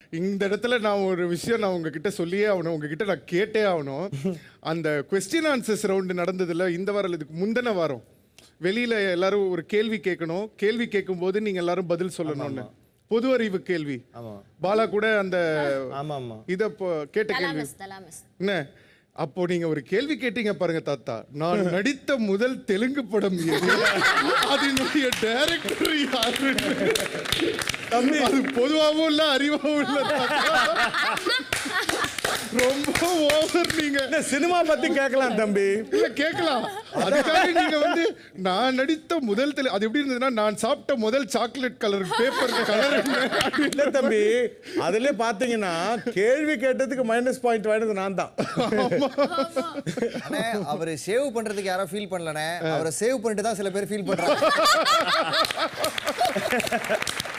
இந்த இடத்துல நான் ஒரு விஷயம் நான் உங்ககிட்ட சொல்லியே ஆகணும் உங்ககிட்ட நான் கேட்டே ஆகணும் அந்த கொஸ்டின் ஆன்சர்ஸ் ரவுண்டு நடந்ததுல இந்த வாரம் இதுக்கு முந்தின வாரம் வெளியில எல்லாரும் ஒரு கேள்வி கேட்கணும் கேள்வி கேட்கும்போது நீங்க எல்லாரும் பதில் சொல்லணும்னு பொது அறிவு கேள்வி ஆமா பாலா கூட அந்த ஆமா ஆமா இத இப்போ கேட்ட கேள்வி தலாமஸ் தலாமஸ் என்ன அப்போ நீங்க ஒரு கேள்வி கேட்டீங்க பாருங்க தாத்தா நான் நடித்த முதல் தெலுங்கு படம் எது அதனுடைய டைரக்டர் யாரு அது பொதுவாகவும் இல்ல அறிவாகவும் இல்ல தாத்தா. ரொம்ப ஓவர் நீங்க என்ன சினிமா பத்தி கேட்கலாம் தம்பி இல்ல கேட்கலாம் அதுக்காக நீங்க வந்து நான் நடித்த முதல் தெலு அது எப்படி இருந்ததுன்னா நான் சாப்பிட்ட முதல் சாக்லேட் கலர் பேப்பர் கலர் இல்ல தம்பி அதுல பாத்தீங்கன்னா கேள்வி கேட்டதுக்கு மைனஸ் பாயிண்ட் வாங்கினது நான் தான் அண்ணே அவர் சேவ் பண்றதுக்கு யாரோ ஃபீல் பண்ணலண்ணே அவரை சேவ் பண்ணிட்டு தான் சில பேர் ஃபீல் பண்றாங்க